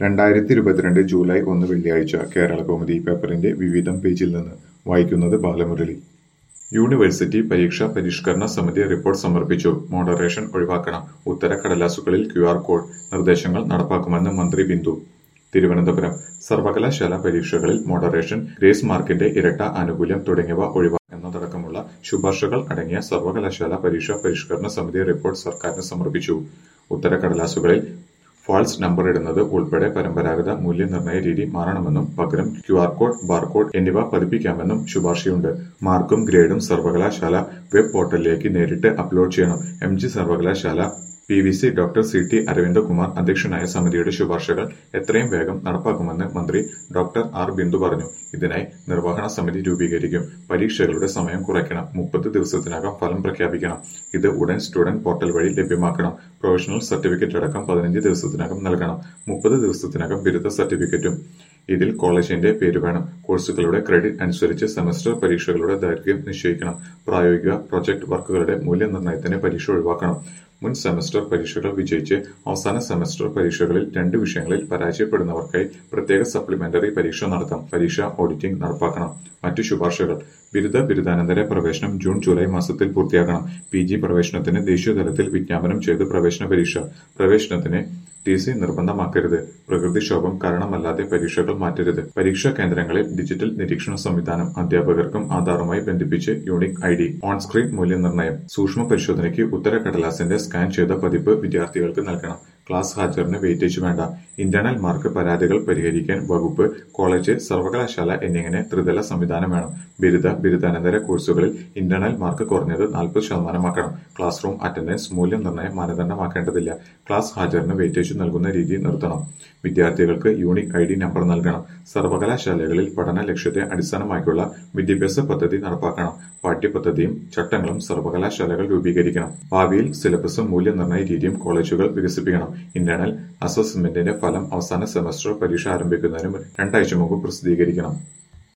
രണ്ടായിരത്തി ഇരുപത്തിരണ്ട് ജൂലൈ ഒന്ന് വെള്ളിയാഴ്ച കേരളകൗമുദി പേപ്പറിന്റെ വിവിധം പേജിൽ നിന്ന് വായിക്കുന്നത് ബാലമുരളി യൂണിവേഴ്സിറ്റി പരീക്ഷാ പരിഷ്കരണ സമിതി റിപ്പോർട്ട് സമർപ്പിച്ചു മോഡറേഷൻ ഒഴിവാക്കണം ഉത്തരക്കടലാസുകളിൽ ക്യുആർ കോഡ് നിർദ്ദേശങ്ങൾ നടപ്പാക്കുമെന്ന് മന്ത്രി ബിന്ദു തിരുവനന്തപുരം സർവകലാശാല പരീക്ഷകളിൽ മോഡറേഷൻ ഗ്രേസ് മാർക്കിന്റെ ഇരട്ട ആനുകൂല്യം തുടങ്ങിയവ ഒഴിവാക്കണം എന്നതടക്കമുള്ള ശുപാർശകൾ അടങ്ങിയ സർവകലാശാല പരീക്ഷാ പരിഷ്കരണ സമിതി റിപ്പോർട്ട് സർക്കാരിന് സമർപ്പിച്ചു ഉത്തരക്കടലാസുകളിൽ ഫാൾസ് നമ്പർ ഇടുന്നത് ഉൾപ്പെടെ പരമ്പരാഗത മൂല്യനിർണ്ണയ രീതി മാറണമെന്നും പകരം ക്യുആർ കോഡ് ബാർകോഡ് എന്നിവ പതിപ്പിക്കാമെന്നും ശുപാർശയുണ്ട് മാർക്കും ഗ്രേഡും സർവകലാശാല വെബ് പോർട്ടലിലേക്ക് നേരിട്ട് അപ്ലോഡ് ചെയ്യണം എം ജി സർവകലാശാല P V C doctor C T Aravindakumar അധ്യക്ഷനായ സമിതിയുടെ ശുപാർശകൾ എത്രയും വേഗം നടപ്പാക്കുമെന്ന് മന്ത്രി ഡോക്ടർ ആർ ബിന്ദു പറഞ്ഞു ഇതിനായി നിർവഹണ സമിതി രൂപീകരിക്കും പരീക്ഷകളുടെ സമയം കുറയ്ക്കണം മുപ്പത് ദിവസത്തിനകം ഫലം പ്രഖ്യാപിക്കണം ഇത് ഉടൻ സ്റ്റുഡന്റ് പോർട്ടൽ വഴി ലഭ്യമാക്കണം പ്രൊഫഷണൽ സർട്ടിഫിക്കറ്റ് അടക്കം പതിനഞ്ച് ദിവസത്തിനകം നൽകണം മുപ്പത് ദിവസത്തിനകം ബിരുദ സർട്ടിഫിക്കറ്റും ഇതിൽ കോളേജിന്റെ പേര് വേണം കോഴ്സുകളുടെ ക്രെഡിറ്റ് അനുസരിച്ച് സെമസ്റ്റർ പരീക്ഷകളുടെ ദൈർഘ്യം നിശ്ചയിക്കണം പ്രായോഗിക പ്രൊജക്ട് വർക്കുകളുടെ മൂല്യനിർണ്ണയത്തിന് പരീക്ഷ ഒഴിവാക്കണം മുൻ സെമസ്റ്റർ പരീക്ഷകൾ വിജയിച്ച് അവസാന സെമസ്റ്റർ പരീക്ഷകളിൽ രണ്ട് വിഷയങ്ങളിൽ പരാജയപ്പെടുന്നവർക്കായി പ്രത്യേക സപ്ലിമെന്ററി പരീക്ഷ നടത്താം പരീക്ഷ ഓഡിറ്റിംഗ് നടപ്പാക്കണം മറ്റു ശുപാർശകൾ ബിരുദ ബിരുദാനന്തര പ്രവേശനം ജൂൺ ജൂലൈ മാസത്തിൽ പൂർത്തിയാക്കണം പി ജി പ്രവേശനത്തിന് ദേശീയതലത്തിൽ വിജ്ഞാപനം ചെയ്ത് പ്രവേശന പരീക്ഷ പ്രവേശനത്തിന് ടി സി നിർബന്ധമാക്കരുത് പ്രകൃതിക്ഷോഭം കാരണമല്ലാതെ പരീക്ഷകൾ മാറ്റരുത് പരീക്ഷാ കേന്ദ്രങ്ങളിൽ ഡിജിറ്റൽ നിരീക്ഷണ സംവിധാനം അധ്യാപകർക്കും ആധാറുമായി ബന്ധിപ്പിച്ച് യൂണിക് ഐ ഡി ഓൺസ്ക്രീൻ മൂല്യനിർണ്ണയം സൂക്ഷ്മ പരിശോധനയ്ക്ക് ഉത്തരക്കടലാസിന്റെ സ്കാൻ ചെയ്ത പതിപ്പ് വിദ്യാർത്ഥികൾക്ക് നൽകണം ക്ലാസ് ഹാജറിന് വെയിറ്റേജ് വേണ്ട ഇന്റേണൽ മാർക്ക് പരാതികൾ പരിഹരിക്കാൻ വകുപ്പ് കോളേജ് സർവകലാശാല എന്നിങ്ങനെ ത്രിതല സംവിധാനം വേണം ബിരുദ ബിരുദാനന്തര കോഴ്സുകളിൽ ഇന്റേണൽ മാർക്ക് കുറഞ്ഞത് നാൽപ്പത് ശതമാനമാക്കണം ക്ലാസ് റൂം അറ്റൻഡൻസ് മൂല്യനിർണ്ണയം മാനദണ്ഡമാക്കേണ്ടതില്ല ക്ലാസ് ഹാജറിന് വെയിറ്റേജ് നൽകുന്ന രീതി നിർത്തണം വിദ്യാർത്ഥികൾക്ക് യൂണിക് ഐ ഡി നമ്പർ നൽകണം സർവകലാശാലകളിൽ പഠന ലക്ഷ്യത്തെ അടിസ്ഥാനമാക്കിയുള്ള വിദ്യാഭ്യാസ പദ്ധതി നടപ്പാക്കണം പാഠ്യപദ്ധതിയും ചട്ടങ്ങളും സർവകലാശാലകൾ രൂപീകരിക്കണം ഭാവിയിൽ സിലബസും മൂല്യനിർണ്ണയ രീതിയും കോളേജുകൾ വികസിപ്പിക്കണം ഇന്റേണൽ അസസ്മെന്റിന്റെ ഫലം അവസാന സെമസ്റ്റർ പരീക്ഷ ആരംഭിക്കുന്നതിന് രണ്ടാഴ്ച മുമ്പ് പ്രസിദ്ധീകരിക്കണം